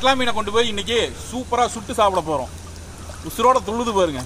கட்லா மீனை கொண்டு போய் இன்னைக்கு சூப்பரா சுட்டு சாப்பிட போறோம் உசுரோட துள்ளுது பாருங்க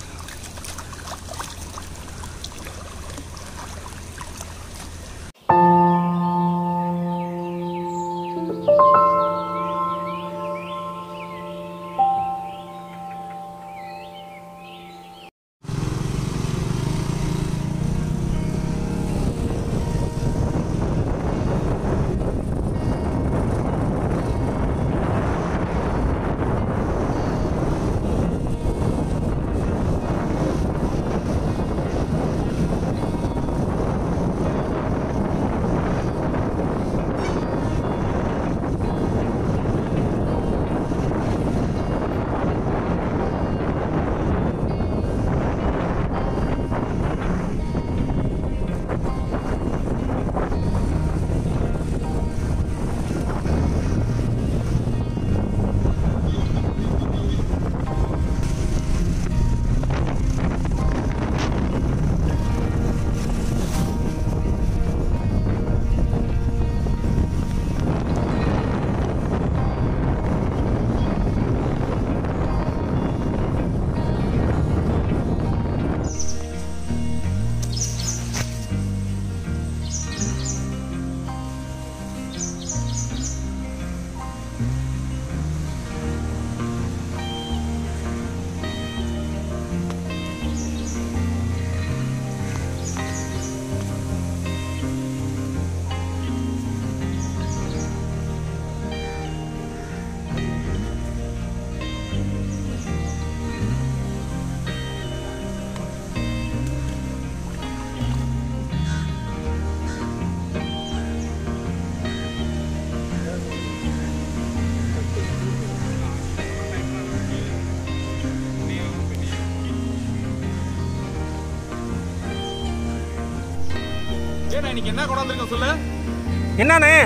ஏன்னா இன்னைக்கு என்ன கொண்டாந்துருக்கேன் சொல்லு என்னண்ணே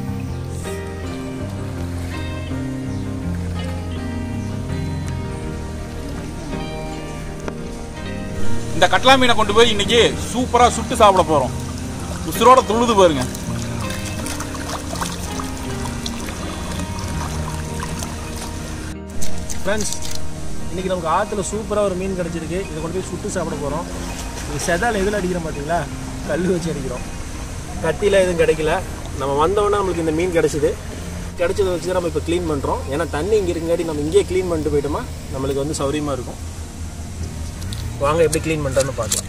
இந்த கட்லா மீனை கொண்டு போய் இன்னைக்கு சூப்பரா சுட்டு சாப்பிட போறோம் உசுரோட துள்ளுது பாருங்க ஃப்ரெண்ட்ஸ் இன்னைக்கு நமக்கு ஆற்றுல சூப்பராக ஒரு மீன் கிடச்சிருக்கு இதை கொண்டு போய் சுட்டு சாப்பிட போகிறோம் இது செதால் எதில் அடிக்கிறோம் பார்த்தீங்களா கல் வச்சு அடிக்கிறோம் கத்தியில் எதுவும் கிடைக்கல நம்ம வந்தோடனே நம்மளுக்கு இந்த மீன் கிடச்சிது கிடச்சதை வச்சு தான் நம்ம இப்போ க்ளீன் பண்ணுறோம் ஏன்னா தண்ணி இங்கே இருக்குங்காட்டி நம்ம இங்கேயே க்ளீன் பண்ணிட்டு போயிட்டோமா நம்மளுக்கு வந்து சௌரியமாக இருக்கும் வாங்க எப்படி க்ளீன் பண்ணுறோன்னு பார்க்கலாம்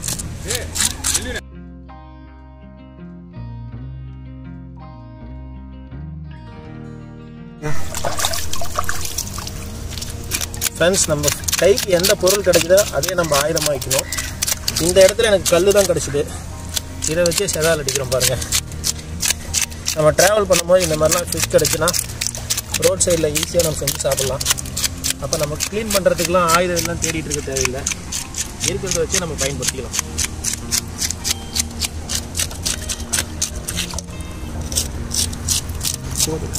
ஃப்ரெண்ட்ஸ் நம்ம கைக்கு எந்த பொருள் கிடைக்குதோ அதே நம்ம ஆயுதமாக வைக்கணும் இந்த இடத்துல எனக்கு கல் தான் கிடச்சிது இதை வச்சு செதால் அடிக்கிறோம் பாருங்கள் நம்ம ட்ராவல் பண்ணும்போது இந்த மாதிரிலாம் ஃபிஷ் கிடச்சுன்னா ரோட் சைடில் ஈஸியாக நம்ம செஞ்சு சாப்பிட்லாம் அப்போ நம்ம க்ளீன் பண்ணுறதுக்குலாம் ஆயுதம் எல்லாம் தேடிட்டு இருக்க தேவையில்லை இருக்கிறத வச்சு நம்ம பயன்படுத்திக்கலாம் போதும்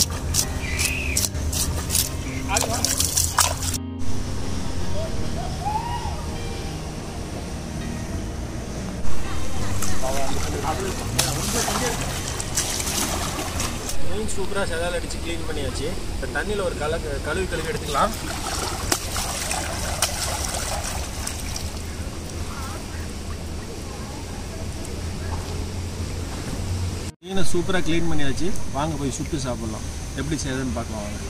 மீன் சூப்பராக செதால் அடித்து க்ளீன் பண்ணியாச்சு இப்போ தண்ணியில் ஒரு கல கழுவி கழுவி எடுத்துக்கலாம் மீனை சூப்பராக க்ளீன் பண்ணியாச்சு வாங்க போய் சுட்டு சாப்பிட்லாம் எப்படி செய்யுதுன்னு பார்க்கலாம் வாங்க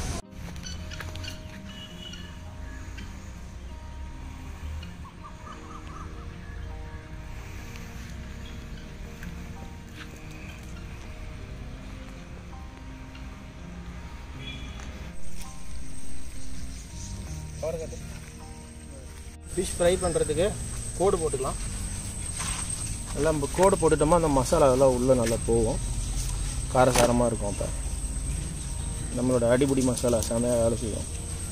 ஃபிஷ் ஃப்ரை பண்ணுறதுக்கு கோடு போட்டுக்கலாம் எல்லாம் நம்ம கோடு போட்டுட்டோமா அந்த மசாலா எல்லாம் உள்ளே நல்லா போகும் காரசாரமாக இருக்கும் அப்போ நம்மளோட அடிபுடி மசாலா செமையாக வேலை செய்யும்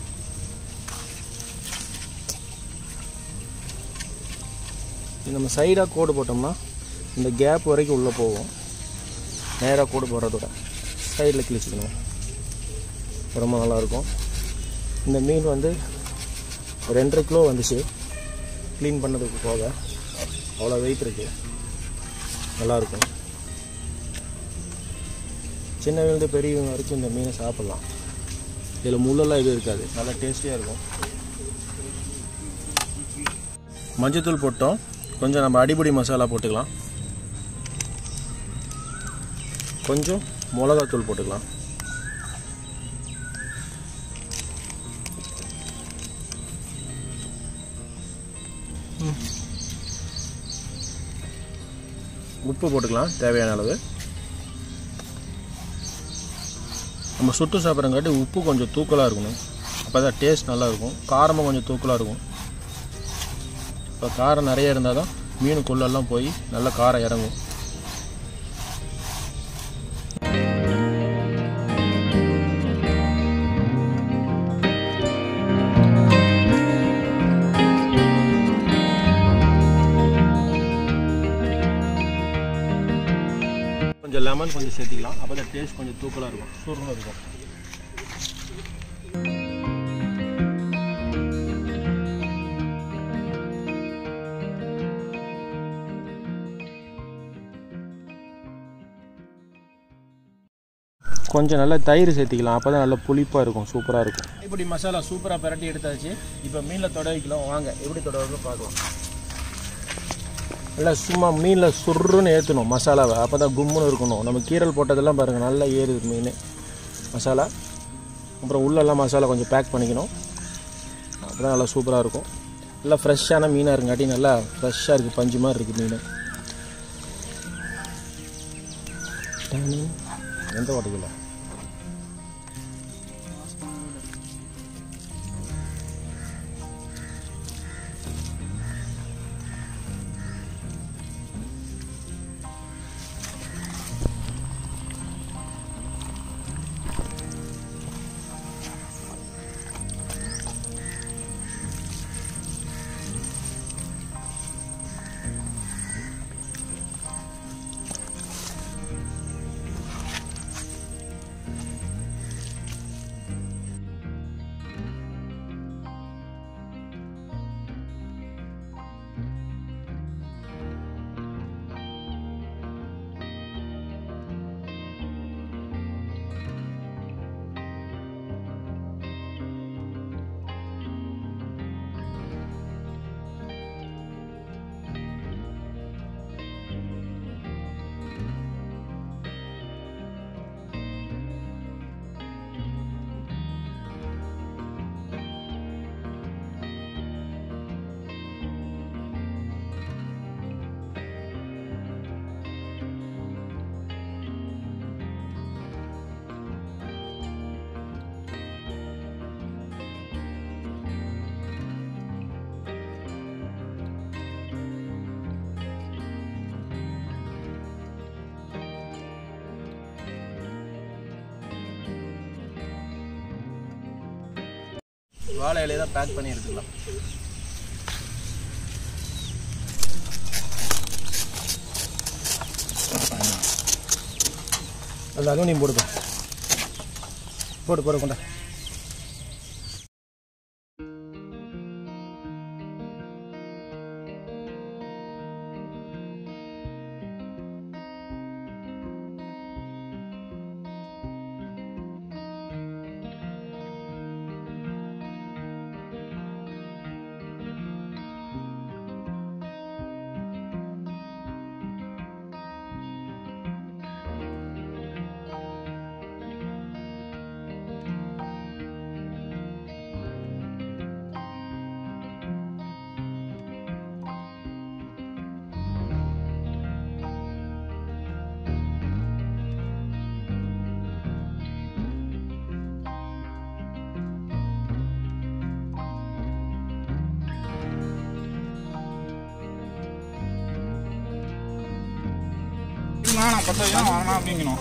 இது நம்ம சைடாக கோடு போட்டோம்னா இந்த கேப் வரைக்கும் உள்ளே போகும் நேராக கோடு போடுறதோட சைடில் கிழிச்சிக்கணும் ரொம்ப நல்லாயிருக்கும் இந்த மீன் வந்து ரெண்டரை கிலோ வந்துச்சு க்ளீன் பண்ணதுக்கு போக அவ்வளோ வெயிட் இருக்குது நல்லாயிருக்கும் சின்னவங்க பெரியவங்க வரைக்கும் இந்த மீனை சாப்பிட்லாம் இதில் முள்ளெல்லாம் எதுவும் இருக்காது நல்லா டேஸ்டியாக இருக்கும் மஞ்சத்தூள் போட்டோம் கொஞ்சம் நம்ம அடிப்பொடி மசாலா போட்டுக்கலாம் கொஞ்சம் மிளகாத்தூள் போட்டுக்கலாம் உப்பு போட்டுக்கலாம் தேவையான அளவு நம்ம சுட்டு சாப்பிட்றங்காட்டி உப்பு கொஞ்சம் தூக்கலாக இருக்கணும் அப்போ தான் டேஸ்ட் நல்லா இருக்கும் காரமும் கொஞ்சம் தூக்கலாக இருக்கும் இப்போ காரம் நிறைய இருந்தால் தான் மீனுக்குள்ளெல்லாம் போய் நல்ல காரம் இறங்கும் கொஞ்சம் லெமன் கொஞ்சம் சேர்த்திக்கலாம் அப்போ தான் டேஸ்ட் கொஞ்சம் தூக்கலாக இருக்கும் சுருன்னு இருக்கும் கொஞ்சம் நல்லா தயிர் சேர்த்திக்கலாம் அப்போ தான் நல்லா புளிப்பாக இருக்கும் சூப்பராக இருக்கும் இப்படி மசாலா சூப்பராக பிரட்டி எடுத்தாச்சு இப்போ மீனில் தொட வைக்கலாம் வாங்க எப்படி தொட வைக்கணும் பார்க்கலாம் நல்லா சும்மா மீனில் சுருன்னு ஏற்றணும் மசாலாவை அப்போ தான் கும்முன்னு இருக்கணும் நம்ம கீரல் போட்டதெல்லாம் பாருங்கள் நல்லா ஏறுது மீன் மசாலா அப்புறம் உள்ளெல்லாம் மசாலா கொஞ்சம் பேக் பண்ணிக்கணும் அப்போ தான் நல்லா சூப்பராக இருக்கும் நல்லா ஃப்ரெஷ்ஷான மீனாக இருங்காட்டி நல்லா ஃப்ரெஷ்ஷாக இருக்குது பஞ்சு மாதிரி இருக்குது மீன் டானி, எந்த ஓட்டையில் வாழை இலையை தான் பேக் பண்ணி எடுத்துக்கலாம் அந்த அலுமினியம் போடுங்க போடு போடு கொண்டா நான் பத்த வைக்கணும் வாங்கினா அப்படிங்கணும்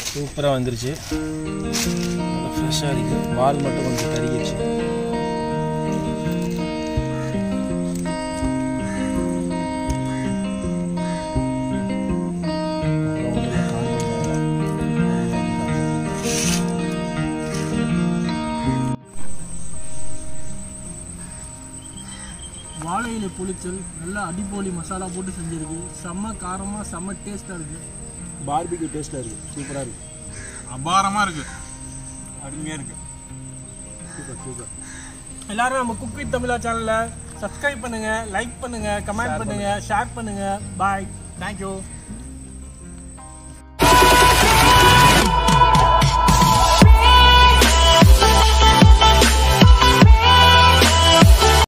சூப்பராக வந்துருச்சு நல்லா ஃப்ரெஷ்ஷாக இருக்குது வால் மட்டும் கொஞ்சம் கருகிடுச்சு அப்புறம் ஒண்ணும் இல்ல, கால் பண்ணி வாழை இலை புளிச்சல் நல்லா அடிப்போலி மசாலா போட்டு செஞ்சிருக்கு செம்ம காரமாக செம்ம டேஸ்ட்டாக இருக்குது பார்பிக்யூ டேஸ்ட்டில் இருக்குது சூப்பராக இருக்குது அபாரமா இருக்கு அருமையா இருக்கு சூப்பர் சூப்பர் எல்லாரும் நம்ம குக் வித் தமிழா சேனலை சப்ஸ்கிரைப் பண்ணுங்கள் லைக் பண்ணுங்கள் கமெண்ட் பண்ணுங்கள் ஷேர் பண்ணுங்கள் பாய் தேங்க்யூ